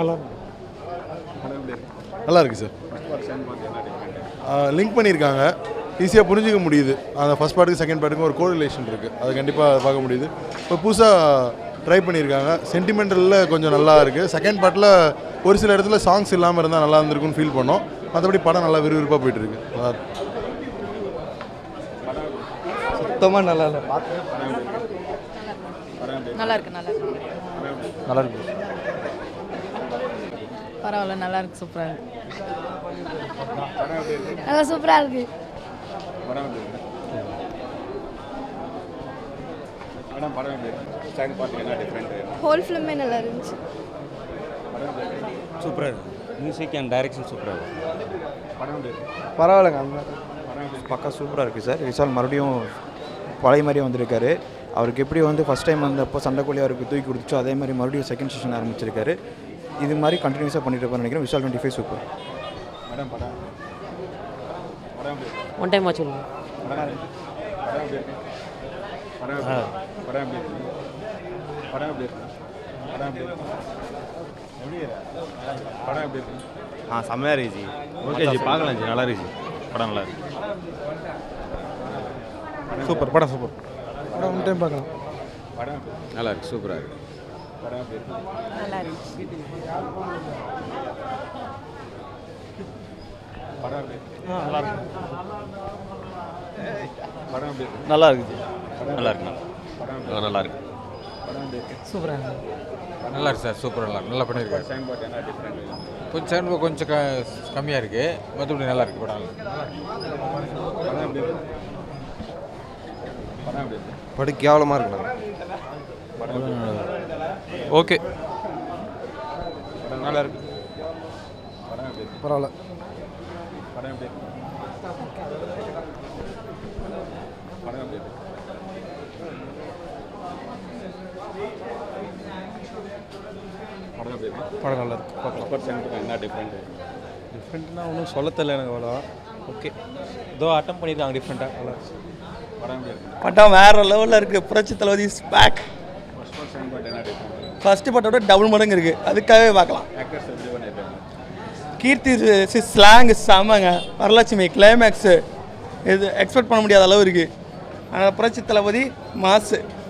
நல்லா நல்லா இருக்கு சார் லிங்க் பண்ணியிருக்காங்க ஈஸியாக புரிஞ்சிக்க முடியுது அந்த ஃபஸ்ட் பார்ட்டுக்கு செகண்ட் பார்ட்டுக்கும் ஒரு கோரிலேஷன் இருக்குது அது கண்டிப்பாக பார்க்க முடியுது இப்போ புதுசாக ட்ரை பண்ணியிருக்காங்க சென்டிமெண்டலில் கொஞ்சம் நல்லா இருக்குது செகண்ட் பார்ட்டில் ஒரு சில இடத்துல சாங்ஸ் இல்லாமல் இருந்தால் நல்லா இருந்திருக்கும்னு ஃபீல் பண்ணோம் மற்றபடி படம் நல்லா விறுவிறுப்பாக போயிட்டுருக்கு நல்லா இருக்கு சுத்தமாக நல்லா இல்லை நல்லா இருக்கு நல்லா இருக்கு நல்லா இருக்கு பரவாயில்ல நல்லா இருக்கு சூப்பராக இருக்கு நல்லா சூப்பராக இருக்கு ஹோல் ஃபிலிமே நல்லா இருந்துச்சு சூப்பராக இருக்கு மியூசிக் அண்ட் டைரக்ஷன் சூப்பராக இருக்கு பரவாயில்லைங்க அந்த பக்கா சூப்பராக இருக்குது சார் விஷால் மறுபடியும் பழைய மாதிரியே வந்திருக்காரு அவருக்கு எப்படி வந்து ஃபஸ்ட் டைம் வந்தப்போ சண்டைக்கோழி அவருக்கு தூக்கி கொடுத்துச்சோ அதே மாதிரி மறுபடியும் செகண்ட் செஷன் ஆரம்பிச்சிருக்காரு இது மாதிரி கண்டினியூஸாக பண்ணிட்டு இருப்பார்னு நினைக்கிறேன் Vishal twenty five super one time watch பண்ணுங்க ஆ செம்மையாக இருக்கு ஜி ஓகே ஜி பார்க்கலாம் ஜி நல்லா இருக்கு ஜி படம் நல்லா இருக்கு சூப்பர் படம் சூப்பர் படம் ஒன் டைம் பார்க்கலாம் நல்லா இருக்கு சூப்பராக இருக்கு நல்லா இருக்கு நல்லா இருக்குது நல்லா இருக்கு நல்லா இருக்கு சூப்பராக நல்லா இருக்கு சார் சூப்பராக நல்லா நல்லா பண்ணியிருக்காரு கொஞ்சம் சைன் கொஞ்சம் க கம்மியாக இருக்குது மற்றபடி நல்லா இருக்கு படம் படம் கேவலமாக இருக்குண்ணா ஓகே நல்லா இருக்கு பரவாயில்ல படம் நல்லா இருக்கு என்ன டிஃப்ரெண்ட் டிஃப்ரெண்ட்னா ஒன்றும் சொல்ல தெரியல எனக்கு அவ்வளோ ஓகே ஏதோ அட்டம் பண்ணியிருக்காங்க டிஃப்ரெண்ட்டாக நல்லா இருக்கு படம் வேற லெவலில் இருக்கு புரட்சி தளபதி இஸ் பேக் ஃபர்ஸ்ட் பட்டோட டபுள் மடங்கு இருக்கு அதுக்காகவே பார்க்கலாம் கீர்த்தி ஸ்லாங் செமங்க வரலட்சுமி கிளைமேக்ஸு இது எக்ஸ்பெக்ட் பண்ண முடியாத அளவு இருக்கு ஆனால் புரட்சி தளபதி மாசு